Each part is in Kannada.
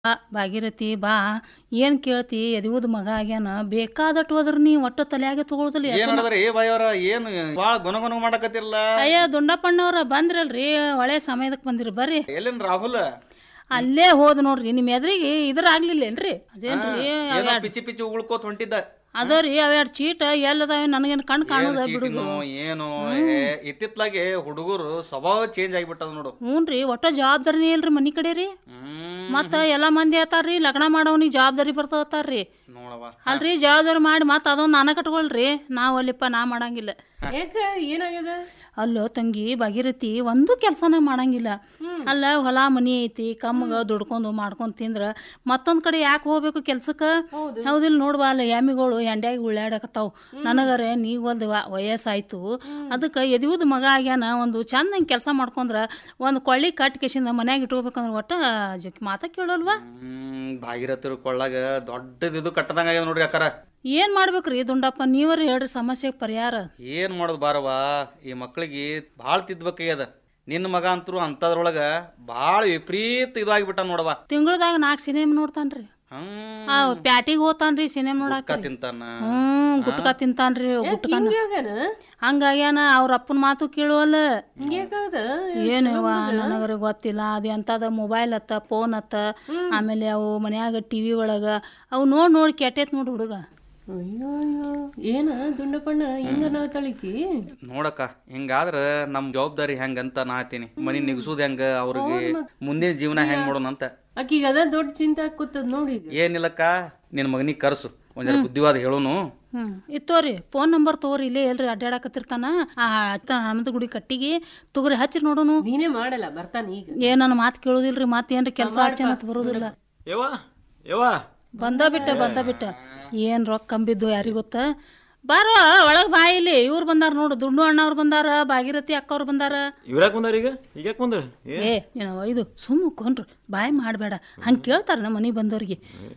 ಬಾ ಭಾಗೀರಥಿ ಬಾ ಏನ್ ಕೇಳ್ತಿ ಎದಿವುದ್ ಮಗ ಆಗ್ಯಾನ ಬೇಕಾದಟ್ಟು ಹೋದ್ರ ನೀ ಒಟ್ಟು ತಲ್ಯಾಗೆ ತಗೊಳುದಿಲ್ಲ ಏನ್ ನಡೆದ್ರಿ ಬಾಯವ್ರ ಏನ್ ಬಾಳ ಗುನಗುನ ಮಾಡಕತ್ತಿರಲ್ಲ ಅಯ್ಯ ದುಂಡಪ್ಪಣ್ಣವ್ರ ಬಂದ್ರಲ್ರಿ ಒಳ್ಳೆ ಸಮಯದಕ್ ಬಂದಿರಿ ಬರ್ರಿ ಎಲ್ಲಿನ್ ರಾಹುಲ್ ಅಲ್ಲೇ ಹೋದ್ ನೋಡ್ರಿ ನಿಮ್ ಎದ್ರಿಗೆ ಇದ್ರ ಆಗ್ಲಿಲ್ಲೇನ್ರಿ ಅದೇನ್ರಿ ಏನೋ ಪಿಚ್ಚಿ ಪಿಚ್ಚಿ ಉಗುಳ್ಕೋತ ಹೊಂಟಿದ್ದ ಅದರಿ ಅವೆರಡ್ ಚೀಟ ಎಲ್ಲದಾವ ನನಗೇನ್ ಕಣ್ ಕಾಣೋದ ಬಿಡುದು ಚೀಟಿನೋ ಏನು ಏ, ಇತ್ತಿತ್ಲಾಗೆ ಹುಡುಗರು ಸ್ವಭಾವ ಚೇಂಜ್ ಆಗಿಬಿಟ್ಟದ ನೋಡು ಹ್ಞೂನ್ರಿ ಒಟ್ಟ ಜವಾಬ್ದಾರಿನೇ ಇಲ್ರಿ ಮನಿ ಕಡೆ ರೀ ಹ್ಮ್ ಮತ್ತ ಎಲ್ಲಾ ಮಂದಿ ಆತಾರ್ರಿ ಲಗ್ನ ಮಾಡವ್ನಿಗೆ ಜವಾಬ್ದಾರಿ ಬರ್ತದತ್ತಾರ್ರಿ ನೋಡವ ಅಲ್ರಿ ಜವಾಬ್ದಾರಿ ಮಾಡಿ ಮತ್ತ ಅದೊಂದ್ ನಾನ ಕಟ್ಕೊಳ್ರಿ ನಾವ್ ಅಲ್ಲಿಪ್ಪ ನಾ ಮಾಡಂಗಿಲ್ಲ ಯಾಕ ಏನಾಗ್ಯದ ಅಲ್ಲೋ ತಂಗಿ ಭಾಗೀರಥಿ ಒಂದು ಕೆಲಸನ ಮಾಡಂಗಿಲ್ಲ ಅಲ್ಲ ಹೊಲ ಮನಿ ಐತಿ ಕಮ್ಮಗ ದುಡ್ಕೊಂಡು ಮಾಡ್ಕೊಂಡ್ ತಿಂದ್ರ ಮತ್ತೊಂದ್ ಕಡೆ ಯಾಕೆ ಹೋಗ್ಬೇಕು ಕೆಲ್ಸಕ್ಕ ಹೌದಿಲ್ಲ ನೋಡ್ವಾ ಅಲ್ಲ ಎಮ್ಮಿಗಳು ಎಂಡ್ಯಾಗಿ ಉಳ್ಳಾಡಕತ್ತಾವ್ ನನಗರೆ ನೀಗ್ ಒಂದು ವಯಸ್ಸಾಯ್ತು ಅದಕ್ಕೆ ಎದಿಯುದ್ ಮಗ ಆಗ್ಯಾನ ಒಂದು ಚಂದ ಕೆಲಸ ಮಾಡ್ಕೊಂಡ್ರ ಒಂದು ಕೊಳ್ಳಿ ಕಟ್ ಕೇಸಿಂದ ಮನ್ಯಾಗ ಇಟ್ಕೋಬೇಕಂದ್ರ ಒಟ್ಟ ಜಕ್ ಮಾತ ಕೇಳಲ್ವಾ ಹ್ಮ್ ಭಾಗೀರಥಿರ ಕೊಳ್ಳಾಗ ದೊಡ್ಡದ ಇದು ಕಟ್ಟದಂಗ ಆಗ್ಯದ ನೋಡ್ರಿ ಅಕ್ಕಾರ ಏನ್ ಮಾಡ್ಬೇಕ್ರಿ ದುಂಡಪ್ಪ ನೀವರ ಹೇಳ್ರಿ ಸಮಸ್ಯೆಗೆ ಪರಿಹಾರ ಏನ್ ಮಾಡೋದು ಬಾರವ ಈ ಮಕ್ಳಿಗೆ ಭಾಳ ತಿದ್ಬೇಕಾಗ್ಯದ ನಿನ್ನ ಮಗ ಅಂತರು ಅಂತದ್ರೊಳಗ ಭಾಳ ವಿಪರೀತ ಇದು ಆಗಿಬಿಟ್ಟ ನೋಡವ ತಿಂಗಳದಾಗ ನಾಲ್ಕು ಸಿನಿಮಾ ನೋಡ್ತಾನ್ರಿ ಹ್ಮ್ ಆ ಪ್ಯಾಟಿಗೆ ಹೋತಾನ್ರಿ ಸಿನಿಮಾ ನೋಡಾಕ ಗುಟ್ಕಾ ತಿಂತಾನ ಹ್ಮ್ ಗುಟ್ಕ ತಿಂತಾನ್ರಿ ಗುಟ್ಕ ಹಿಂಗ್ಯಾಗನ ಹಂಗಾಗ್ಯಾನ ಅವ್ರ ಅಪ್ಪನ ಮಾತು ಕೇಳುವಲ್ಲ ಹಿಂಗ್ಯಾಕದ ಏನವ್ವ ನನಗರ ಗೊತ್ತಿಲ್ಲ ಅದು ಎಂತದ ಮೊಬೈಲ್ ಅತ್ತ ಫೋನ್ ಅತ್ತ ಆಮೇಲೆ ಅವು ಮನ್ಯಾಗ ಟಿವಿ ಒಳಗ ಅವು ನೋಡ್ ನೋಡಿ ಕೆಟ್ಟೈತ್ ನೋಡ್ ಹುಡುಗ ಅಯ್ಯೋ ಅಯ್ಯೋ ಏನ ದುಂಡಪ್ಪಣ್ಣ ಹಿಂಗ ನಾವ್ ತಳಿಕಿ ನೋಡಕ್ಕ ಹಿಂಗಾದ್ರ ನಮ್ ಜವಾಬ್ದಾರಿ ಹೆಂಗಂತ ನಾ ಆತೀನಿ ಮನಿ ನಿಗಸುದ್ ಹೆಂಗ ಅವ್ರಿಗೆ ಮುಂದಿನ ಜೀವನ ಹೆಂಗ್ ಮಾಡೋಣ ಅಂತ ಆಕಿಗ ಅದ ದೊಡ್ಡ ಚಿಂತೆ ಆಕೂತದ ನೋಡಿ ಈಗ ಏನಿಲ್ಲಕ್ಕ ನಿನ್ ಮಗನಿಗೆ ಕರ್ಸು ಒಂದ್ ಬುದ್ಧಿವಾದ ಹೇಳುನು ಹ್ಮ್ ಇತ್ತೋರಿ ಫೋನ್ ನಂಬರ್ ತಗೋರಿ ಇಲ್ಲೇ ಎಲ್ರಿ ಅಡ್ಡಾಡಕತ್ತಿರ್ತಾನ ಆ ಹನುಮಂತ ಗುಡಿ ಕಟ್ಟಿಗೆ ತುಗ್ರಿ ಹಚ್ಚಿ ನೋಡುನು ನೀನೇ ಮಾಡಲ್ಲ ಬರ್ತಾನ ಈಗ ಏ ನನ್ನ ಮಾತು ಕೇಳುದಿಲ್ರಿ ಮಾತ್ ಏನ್ರಿ ಕೆಲಸ ಹಚ್ಚನತ್ ಬರುದಿಲ್ಲ ಯವ್ವ ಯವ್ವ ಬಂದ ಬಿಟ್ಟ ಬಂದ ಬಿಟ್ಟ ಏನ್ ರೊಕ್ಕ ಕಂಬಿದ್ದು ಯಾರಿಗ್ ಗೊತ್ತ ಬಾರೋ ಒಳಗ್ ಬಾ ಇಲ್ಲಿ ಇವ್ರು ಬಂದಾರ ನೋಡು ದುಂಡು ಅಣ್ಣವ್ರು ಬಂದಾರ ಭಾಗೀರಥಿ ಅಕ್ಕವ್ರು ಬಂದಾರ ಇವ್ರ್ಯಾಕ್ ಬಂದಾರ ಈಗ ಈಗ ಯಾಕೆ ಬಂದ್ರ ಏ ಏನವ ಇದು ಸುಮ್ಮ ಕೊಂಡ್ರು ಬಾಯ್ ಮಾಡ್ಬೇಡ ಹಂಗ್ ಕೇಳ್ತಾರ ನಮ್ಮ ಮನಿ ಬಂದವ್ರಿಗೆ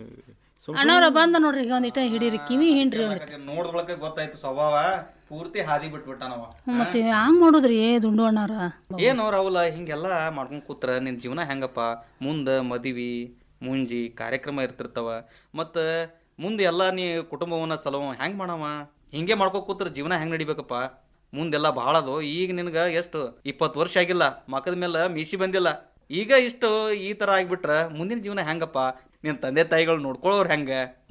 ಅಣ್ಣವ್ರ ಬಂದ ನೋಡ್ರಿ ಈಗ ಒಂದಿಟ ಹಿಡೀರಿ ಕಿವಿ ಹಿಂಡ್ರಿ ಒಂದಿಟ ನೋಡ್ದೊಳಕ ಗೊತ್ತಾಯ್ತು ಸ್ವಭಾವ ಪೂರ್ತಿ ಹಾದಿ ಬಿಟ್ಬಿಟ್ಟಾನವ ಮತ್ತೆ ಹಂಗ್ ಮಾಡುದ್ರಿ ದುಂಡು ಅಣ್ಣವ್ರ ಏನು ರಾಹುಲ ಹಿಂಗೆಲ್ಲ ಮಾಡ್ಕೊಂಡ್ ಕೂತ್ರ ನಿನ್ ಜೀವನ ಹೆಂಗಪ್ಪ ಮುಂದ ಮದಿವಿ ಮುಂಜಿ ಕಾರ್ಯಕ್ರಮ ಇರ್ತಿರ್ತಾವ ಮತ್ತ ಮುಂದೆ ಎಲ್ಲ ನೀ ಕುಟುಂಬವನ್ನ ಸಲವ ಹೆಂಗ್ ಮಾಡವ ಹಿಂಗೆ ಮಾಡ್ಕೊ ಕೂತ್ರ ಜೀವನ ಹೆಂಗ್ ನಡಿಬೇಕಪ್ಪ ಮುಂದೆಲ್ಲ ಭಾಳ ಅದು ಈಗ ನಿನಗ ಎಷ್ಟು ಇಪ್ಪತ್ತು ವರ್ಷ ಆಗಿಲ್ಲ ಮಕದ ಮೇಲೆ ಮೀಸಿ ಬಂದಿಲ್ಲ ಈಗ ಇಷ್ಟು ಈ ತರ ಆಗ್ಬಿಟ್ರ ಮುಂದಿನ ಜೀವನ ಹೆಂಗಪ್ಪ ನಿನ್ ತಂದೆ ತಾಯಿಗಳು ನೋಡ್ಕೊಳ್ಳೋರು ಹೆಂಗ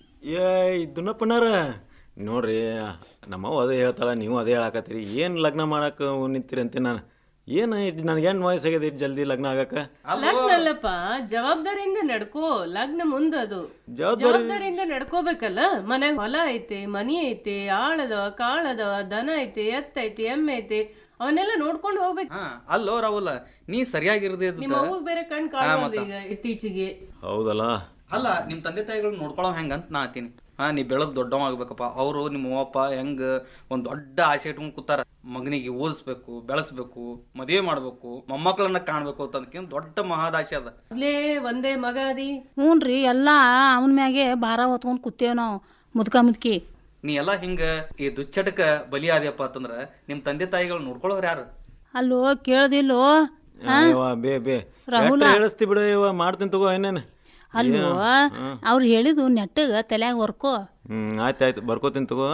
ಏ ದುನ್ನಪ್ಪನಾರ ನೋಡ್ರಿ ನಮ್ಮವ್ವ ಅದೇ ಹೇಳ್ತಾಳ ನೀವು ಅದೇ ಹೇಳಕತ್ತೀರಿ ಏನು ಲಗ್ನ ಮಾಡಕ್ಕೆ ನಿಂತೀರಿ ಅಂತ ನಾನು ಏನು ನನಗೆ ಏನು ವಯಸ್ಸಾಗ್ಯದ ಇಷ್ಟು ಜಲ್ದಿ ಲಗ್ನ ಆಗಕ್ಕೆ ಲಗ್ನ ಅಲ್ಲಪ್ಪ ಜವಾಬ್ದಾರಿಯಿಂದ ನಡ್ಕೋ ಲಗ್ನ ಮುಂದದು ಜವಾಬ್ದಾರಿ ಜವಾಬ್ದಾರಿಯಿಂದ ನಡ್ಕೋಬೇಕಲ್ಲ ಮನ್ಯಾಗ ಹೊಲ ಐತೆ ಮನಿ ಐತೆ ಆಳದವ ಕಾಳದವ ದನ ಐತೆ ಎತ್ತ ಐತೆ ಎಮ್ಮೆ ಐತೆ ಅವನ್ನೆಲ್ಲ ನೋಡ್ಕೊಂಡು ಹೋಗ್ಬೇಕು ಹಾ ಅಲ್ಲೋ ರಾಹುಲ ನೀ ಸರಿಯಾಗಿರದೇ ನಿಮ್ಮ ಅವ್ವಗ್ ಬೇರೆ ಕಣ್ ಕಾಣೋದು ಈಗ ಇತ್ತೀಚೆಗೆ ಹೌದಲ್ಲ ಅಲ್ಲ ನಿಮ್ ತಂದೆ ತಾಯಿಗಳು ನೋಡ್ಕೊಳ್ಳೋ ಹೆಂಗಂತ ನಾ ಆತೀನಿ ಹಾ ನೀ ಬೆಳೆದ್ ದೊಡ್ಡವ ಆಗ್ಬೇಕಪ್ಪ ಅವರು ನಿಮ್ಮ ಅವ್ವಪ್ಪ ಹೆಂಗ ಒಂದ್ ದೊಡ್ಡ ಆಸೆ ಇಟ್ಕೊಂಡ್ ಕೂತಾರ ಮಗನಿಗೆ ಓದಿಸ್ಬೇಕು ಬೆಳೆಸ್ಬೇಕು ಮದುವೆ ಮಾಡ್ಬೇಕು ಮೊಮ್ಮಕ್ಕಳನ್ನ ಕಾಣ್ಬೇಕು ಅಂತಂದಕ್ಕೆ ದೊಡ್ಡ ಮಹಾದಾಶೆ ಅದ ಮೊದ್ಲೇ ಒಂದೇ ಮಗ ಅದಿ ಹ್ಞೂನ್ರಿ ಎಲ್ಲಾ ಅವನ ಮ್ಯಾಗೆ ಭಾರ ಹೊತ್ಕೊಂಡ್ ಕೂತೇವ್ ನಾವು ಮುದ್ಕ ಮುದ್ಕಿ ನೀ ಎಲ್ಲ ಹಿಂಗ ಈ ದುಚ್ಚಟಕ ಬಲಿ ಆದ್ಯಪ್ಪ ಅಂತಂದ್ರ ನಿಮ್ ತಂದೆ ತಾಯಿಗಳು ನೋಡ್ಕೊಳ್ಳೋರು ಯಾರು ಅಲ್ಲೋ ಕೇಳ್ದಿಲ್ಲೋ ಯವ್ವ ಬೇ ಬೇ ಎಷ್ಟ್ ಹೇಳಿಸ್ತಿ ಬಿಡು ಯವ್ವ ಮಾಡ್ತೀನಿ ತಗೋ ಏನೇನು ಅಲ್ಲೋ ಅವ್ರು ಹೇಳಿದ್ದು ನೆಟ್ಟಗ ತಲ್ಯಾಗ ವರ್ಕೋ ಹ್ಮ್ ಆಯ್ತು ಆಯ್ತು ಬರ್ಕೋತೀನಿ ತಗೋ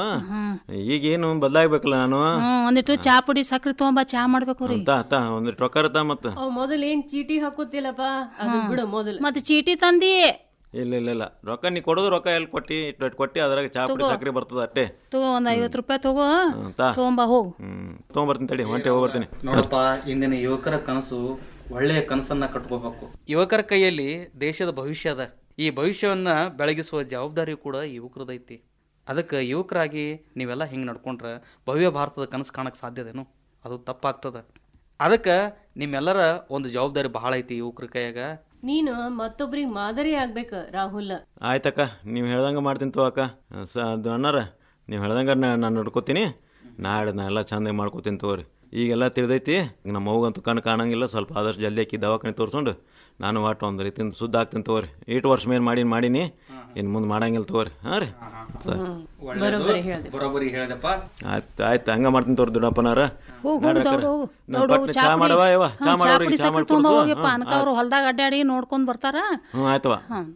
ಈಗ ಏನು ಬದಲಾಗ್ಬೇಕಲ್ಲ ನಾನು ಹ್ಮ್ ಒಂದಿಟ್ಟು ಚಾ ಪುಡಿ ಸಕ್ರಿ ತಗೊಂಬ ಚಾ ಮಾಡ್ಬೇಕು ರೀ ತಾ ತಾ ಒಂದಿಟ್ಟು ರೊಕ್ಕ ಇರ್ತಾ ಮತ್ತೆ ಅವ್ ಮೊದಲ್ ಏನ್ ಚೀಟಿ ಹಾಕೋತಿಲ್ಲಪ್ಪ ಅದು ಬಿಡು ಮೊದಲು ಮತ್ತೆ ಚೀಟಿ ತಂದಿ ಇಲ್ಲ ಇಲ್ಲ ಇಲ್ಲ ರೊಕ್ಕ ನೀ ಕೊಡೋದು ರೊಕ್ಕ ಎಲ್ಲಿ ಕೊಟ್ಟಿ ಇಟ್ಟು ಇಟ್ಟು ಕೊಟ್ಟಿ ಅದ್ರಾಗ ಚಾ ಪುಡಿ ಸಕ್ರೆ ಬರ್ತದ ಅಟ್ಟೆ ತಗೋ ಒಂದ್ ಐವತ್ ರೂಪಾಯಿ ತಗೋ ಹ್ಮ್, ತಾ ತಗೊಂಬ ಹೋಗು ಹ್ಮ್ ತೊಗೊಂಬರ್ತೀನಿ ತಡಿ ಹೊಂಟೆ ಹೋಗ್ಬರ್ತೀನಿ ನೋಡಪ್ಪ ಇಂದಿನ ಯುವಕರ ಕನಸು ಒಳ್ಳೆಯ ಕನಸನ್ನ ಕಟ್ಕೋಬೇಕು ಯುವಕರ ಕೈಯಲ್ಲಿ ದೇಶದ ಭವಿಷ್ಯ ಅದ ಈ ಭವಿಷ್ಯವನ್ನ ಬೆಳಗಿಸುವ ಜವಾಬ್ದಾರಿ ಕೂಡ ಯುವಕರದೈತಿ ಅದಕ್ಕೆ ಯುವಕರಾಗಿ ನೀವೆಲ್ಲ ಹಿಂಗೆ ನಡ್ಕೊಂಡ್ರೆ ಭವ್ಯ ಭಾರತದ ಕನಸು ಕಾಣಕ್ಕೆ ಸಾಧ್ಯದೇನು ಅದು ತಪ್ಪಾಗ್ತದ ಅದಕ್ಕೆ ನಿಮ್ಮೆಲ್ಲರ ಒಂದು ಜವಾಬ್ದಾರಿ ಬಹಳ ಐತಿ ಯುವಕರ ಕೈಯಾಗ ನೀನು ಮತ್ತೊಬ್ರಿಗೆ ಮಾದರಿ ಆಗ್ಬೇಕ ರಾಹುಲ್ ಆಯ್ತಕ್ಕ ನೀವು ಹೇಳ್ದಂಗೆ ಮಾಡ್ತೀನಿ ತೋ ಅಕ್ಕ ಸ ಅದು ಅಣ್ಣಾರ ನೀವು ಹೇಳ್ದಂಗೆ ನಾನು ನೋಡ್ಕೋತೀನಿ ನಾಳೆ ನಾ ಎಲ್ಲ ಚಂದಾಗಿ ಮಾಡ್ಕೋತೀನಿ ತಗೋರಿ ಈಗೆಲ್ಲ ತಿಳಿದೈತಿ ಈಗ ನಮ್ಮ ಅವ್ಗಂತೂ ಕಣ್ಣು ಕಾಣಂಗಿಲ್ಲ ಸ್ವಲ್ಪ ಆದಷ್ಟು ಜಲ್ದಿ ಆಕಿ ದವಾಖಾನೆ ತೋರಿಸ್ಕೊಂಡು ನಾನು ಒಟ್ಟು ಒಂದು ರೀತಿಯಿಂದ ಸುದ್ದ ಆಗ್ತೀನಿ ತಗೋರಿ ಏಟು ವರ್ಷ ಮೇಲೆ ಮಾಡೀನಿ ಮಾಡೀನಿ ಇನ್ನು ಮುಂದೆ ಮಾಡಂಗಿಲ್ಲ ತಗೋರಿ ಹಾಂ ರೀ ಸರಿ ಬರೋಬ್ಬರಿ ಹೇಳ್ದೆ ಬರೋಬ್ಬರಿ ಹೇಳಿದಪ್ಪ ಆಯ್ತು ಆಯ್ತು ಹಂಗೆ ಮಾಡ್ತೀನಿ ತೋರಿ ದೊಡ್ಡಪ್ಪನಾರ ಹೋಗ್ ಹೋಗ್ ದೌಡ್ ಹೋಗು ನಾನು ದೌಡ್ ಹೋಗು ಪಟ್ನೆ ಚಾ ಚಾ ಪುಡಿ ಮಾಡವ ಯವ್ವ, ಚಾ ಹ್ಮ್, ಚಾ ಮಾಡೋರಿಗೆ ಪುಡಿ ಚಾ ಸಕ್ರಿ ಮಾಡಿ ತಗೊಂಬ ಕೊಡ್ಸು. ಹೋಗ್ಯಪ್ಪ ಹ್ಮ್, ಅನ್ಕ ಅವ್ರು ಹೊಲ್ದಾಗ ಅಡ್ಡಾಡಿ ನೋಡ್ಕೊಂಡ್ ಬರ್ತಾರ ಹ್ಞೂ ಆಯ್ತವ ಹ್ಮ್